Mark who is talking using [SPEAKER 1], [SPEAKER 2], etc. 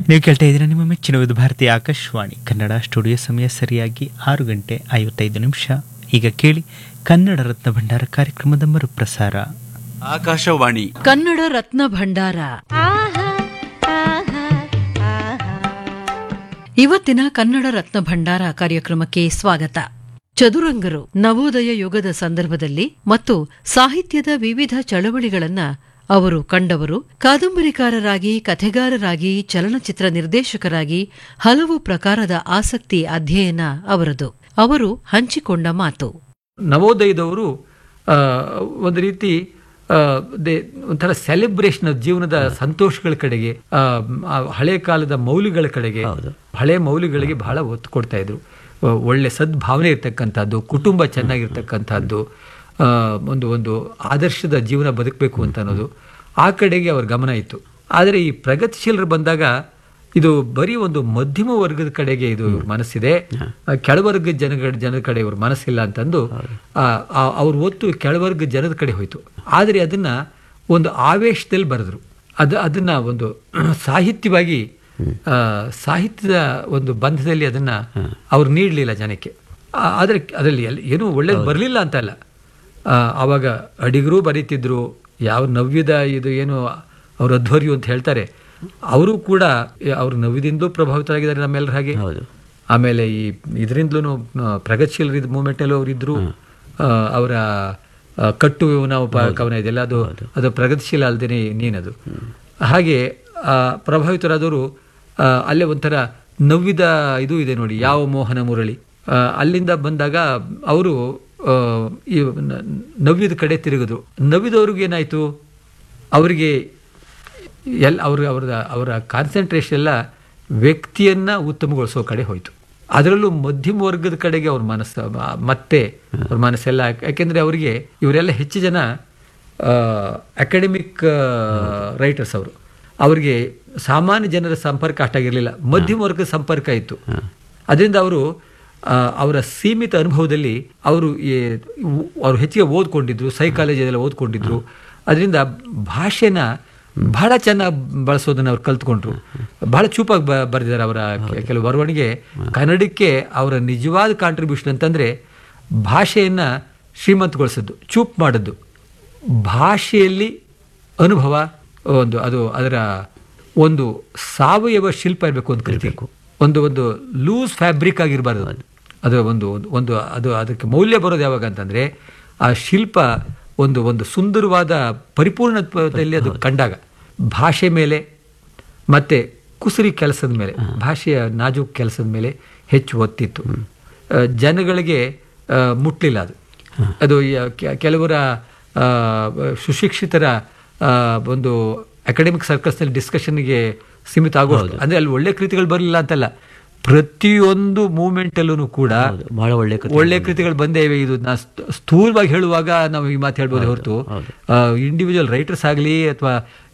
[SPEAKER 1] ನೀವು ಕೇಳ್ತಾ ಇದ್ದೀರಾ ನಿಮ್ಮ ಮೆಚ್ಚಿನ ವಿಧ ಭಾರತೀಯ ಆಕಾಶವಾಣಿ ಕನ್ನಡ ಸ್ಟುಡಿಯೋ ಸಮಯ ಸರಿಯಾಗಿ ಆರು ಗಂಟೆ ಐವತ್ತೈದು ನಿಮಿಷ ಈಗ ಕೇಳಿ ಕನ್ನಡ ರತ್ನ ಭಂಡಾರ ಕಾರ್ಯಕ್ರಮದ ಮರುಪ್ರಸಾರ
[SPEAKER 2] ಆಕಾಶವಾಣಿ
[SPEAKER 3] ಕನ್ನಡ ರತ್ನ ಭಂಡಾರ ಇವತ್ತಿನ ಕನ್ನಡ ರತ್ನ ಭಂಡಾರ ಕಾರ್ಯಕ್ರಮಕ್ಕೆ ಸ್ವಾಗತ ಚದುರಂಗರು ನವೋದಯ ಯುಗದ ಸಂದರ್ಭದಲ್ಲಿ ಮತ್ತು ಸಾಹಿತ್ಯದ ವಿವಿಧ ಚಳವಳಿಗಳನ್ನ ಅವರು ಕಂಡವರು ಕಾದಂಬರಿಕಾರರಾಗಿ ಕಥೆಗಾರರಾಗಿ ಚಲನಚಿತ್ರ ನಿರ್ದೇಶಕರಾಗಿ ಹಲವು ಪ್ರಕಾರದ ಆಸಕ್ತಿ ಅಧ್ಯಯನ ಅವರದು ಅವರು ಹಂಚಿಕೊಂಡ ಮಾತು
[SPEAKER 4] ನವೋದಯದವರು ಆ, ಒಂದು ರೀತಿ ಆ, ದೇ- ಒಂಥರ ಸೆಲೆಬ್ರೇಷನ್ ಜೀವನದ ಸಂತೋಷಗಳ ಕಡೆಗೆ ಆ, ಆ ಹಳೆ ಕಾಲದ ಮೌಲ್ಯಗಳ ಕಡೆಗೆ ಹಳೆ ಮೌಲ್ಯಗಳಿಗೆ ಬಹಳ ಒತ್ತು ಕೊಡ್ತಾ ಇದ್ರು ಆ, ಒಳ್ಳೆ ಸದ್ಭಾವನೆ ಇರ್ತಕ್ಕಂಥದ್ದು ಕುಟುಂಬ ಚೆನ್ನಾಗಿರ್ತಕ್ಕಂಥದ್ದು ಆ, ಒಂದು ಒಂದು ಆದರ್ಶದ ಜೀವನ ಬದುಕಬೇಕು ಅಂತ ಅನ್ನೋದು ಆ ಕಡೆಗೆ ಅವ್ರ ಗಮನ ಇತ್ತು ಆದರೆ ಈ ಪ್ರಗತಿಶೀಲರು ಬಂದಾಗ ಇದು ಬರೀ ಒಂದು ಮಧ್ಯಮ ವರ್ಗದ ಕಡೆಗೆ ಇದು ಇವ್ರ ಮನಸ್ಸಿದೆ ಆ, ಕೆಳವರ್ಗದ ಜನಗಳ ಜನದ ಕಡೆ ಇವ್ರ ಮನಸ್ಸಿಲ್ಲ ಅಂತಂದು ಆ, ಆ- ಅವ್ರ ಒತ್ತು ಕೆಳವರ್ಗದ ಜನದ ಕಡೆ ಹೋಯ್ತು ಆದರೆ ಅದನ್ನ ಒಂದು ಆವೇಶದಲ್ಲಿ ಬರೆದ್ರು ಅದು ಅದನ್ನ ಒಂದು ಸಾಹಿತ್ಯವಾಗಿ ಆ, ಸಾಹಿತ್ಯದ ಒಂದು ಬಂಧದಲ್ಲಿ ಅದನ್ನ ಅವ್ರು ನೀಡಲಿಲ್ಲ ಜನಕ್ಕೆ ಆ- ಆದರೆ ಅದರಲ್ಲಿ ಎಲ್- ಏನೂ ಒಳ್ಳೇದು ಬರಲಿಲ್ಲ ಅಂತಲ್ಲ ಆ, ಆವಾಗ ಅಡಿಗರು ಬರೀತಿದ್ರು ಯಾವ ನವ್ಯದ ಇದು ಏನು ಅವ್ರ ಅಧ್ವರ್ಯು ಅಂತ ಹೇಳ್ತಾರೆ ಅವರು ಕೂಡ ಅವ್ರ ನವ್ಯದಿಂದಲೂ ಪ್ರಭಾವಿತರಾಗಿದ್ದಾರೆ ನಮ್ಮೆಲ್ಲರ ಹಾಗೆ ಆಮೇಲೆ ಈ ಇದರಿಂದಲೂ ಪ್ರಗತಿಶೀಲ ಮೂಮೆಂಟಲ್ಲೂ ಅವರಿದ್ರು ಅವರ ಆ, ಕಟ್ಟು ನಾವು ಪ- ಕವನ ಇದೆಯಲ್ಲ ಅದು ಅದು ಪ್ರಗತಿಶೀಲ ಅಲ್ಲದೇನೆ ನೀನದು ಹಾಗೆ ಆ, ಪ್ರಭಾವಿತರಾದವರು ಆ, ಅಲ್ಲೇ ಒಂಥರ ನವ್ಯದ ಇದು ಇದೆ ನೋಡಿ ಯಾವ ಮೋಹನ ಮುರಳಿ ಆ, ಅಲ್ಲಿಂದ ಬಂದಾಗ ಅವರು ಈ ನ- ನವ್ಯದ ಕಡೆ ತಿರುಗಿದ್ರು ನವ್ಯದವ್ರಿಗೆ ಏನಾಯ್ತು ಅವರಿಗೆ ಎಲ್ ಅವ್ರ ಅವ್ರದ ಅವರ ಕಾನ್ಸಂಟ್ರೇಷನ್ ಎಲ್ಲ ವ್ಯಕ್ತಿಯನ್ನ ಉತ್ತಮಗೊಳಿಸೋ ಕಡೆ ಹೋಯ್ತು ಅದರಲ್ಲೂ ಮಧ್ಯಮ ವರ್ಗದ ಕಡೆಗೆ ಅವ್ರ ಮನಸ್ಸು ಮ- ಮತ್ತೆ ಅವ್ರ ಮನಸ್ಸೆಲ್ಲ ಯಾಕೆಂದ್ರೆ ಅವರಿಗೆ ಇವರೆಲ್ಲ ಹೆಚ್ಚು ಜನ ಅಕಾಡೆಮಿಕ್ ರೈಟರ್ಸ್ ಅವರು ಅವರಿಗೆ ಸಾಮಾನ್ಯ ಜನರ ಸಂಪರ್ಕ ಅಷ್ಟಾಗಿರಲಿಲ್ಲ ಮಧ್ಯಮ ವರ್ಗದ ಸಂಪರ್ಕ ಇತ್ತು ಅದರಿಂದ ಅವರು ಆ, ಅವರ ಸೀಮಿತ ಅನುಭವದಲ್ಲಿ ಅವರು ಈ- ಅವರು ಹೆಚ್ಚಿಗೆ ಓದ್ಕೊಂಡಿದ್ರು ಸೈಕಾಲಜಿಯೆಲ್ಲ ಓದ್ಕೊಂಡಿದ್ರು ಅದರಿಂದ ಭಾಷೆನ ಬಹಳ ಚೆನ್ನಾಗಿ ಬಳಸೋದನ್ನ ಅವ್ರು ಕಲ್ತ್ಕೊಂಡ್ರು ಬಹಳ ಚೂಪಾಗಿ ಬ ಬರೆದಿದ್ದಾರೆ ಅವರ ಕೆ- ಕೆಲವು ಬರವಣಿಗೆ ಕನ್ನಡಕ್ಕೆ ಅವರ ನಿಜವಾದ ಕಾಂಟ್ರಿಬ್ಯೂಷನ್ ಅಂತಂದ್ರೆ ಭಾಷೆಯನ್ನ ಶ್ರೀಮಂತಗೊಳಿಸೋದು ಚೂಪ್ ಮಾಡೋದು ಭಾಷೆಯಲ್ಲಿ ಅನುಭವ ಒಂದು ಅದು ಅದರ ಒಂದು ಸಾವಯವ ಶಿಲ್ಪ ಇರಬೇಕು ಅಂತ ಕರಿಬೇಕು ಒಂದು ಒಂದು ಲೂಸ್ ಫ್ಯಾಬ್ರಿಕ್ ಆಗಿರಬಾರ್ದು ಅದು ಅದು ಒಂದು ಒಂದು ಅದು ಅದಕ್ಕೆ ಮೌಲ್ಯ ಬರೋದು ಯಾವಾಗ ಅಂತಂದ್ರೆ ಆ ಶಿಲ್ಪ ಒಂದು ಒಂದು ಸುಂದರವಾದ ಪರಿಪೂರ್ಣತ್ವದಲ್ಲಿ ಅದು ಕಂಡಾಗ ಭಾಷೆ ಮೇಲೆ ಮತ್ತೆ ಕುಸುರಿ ಕೆಲಸದ ಮೇಲೆ ಭಾಷೆಯ ನಾಜೂಕ್ ಕೆಲಸದ ಮೇಲೆ ಹೆಚ್ಚು ಒತ್ತಿತ್ತು ಆ, ಜನಗಳಿಗೆ ಆ, ಮುಟ್ಲಿಲ್ಲ ಅದು ಅದು ಯ- ಕೆ- ಕೆಲವರ ಆ, ಸುಶಿಕ್ಷಿತರ ಆ, ಒಂದು ಅಕಾಡೆಮಿಕ್ ಸರ್ಕಲ್ಸ್ನಲ್ಲಿ ಡಿಸ್ಕಷನ್ಗೆ ಸೀಮಿತ ಆಗೋದು ಅಂದ್ರೆ ಅಲ್ಲಿ ಒಳ್ಳೆ ಕೃತಿಗಳು ಬರಲಿಲ್ಲ ಅಂತಲ್ಲ ಪ್ರತಿಯೊಂದು ಮೂಮೆಂಟಲ್ಲೂ ಕೂಡ
[SPEAKER 5] ಬಹಳ ಒಳ್ಳೆ
[SPEAKER 4] ಒಳ್ಳೆ ಕೃತಿಗಳು ಬಂದೇ ಇವೆ ಇದು ನಾ ಸ್ಥ- ಸ್ಥೂಲವಾಗಿ ಹೇಳುವಾಗ ನಾವು ಈ ಮಾತು ಹೇಳ್ಬೋದು ಹೊರತು ಇಂಡಿವಿಜುವಲ್ ರೈಟರ್ಸ್ ಆಗಲಿ ಅಥವಾ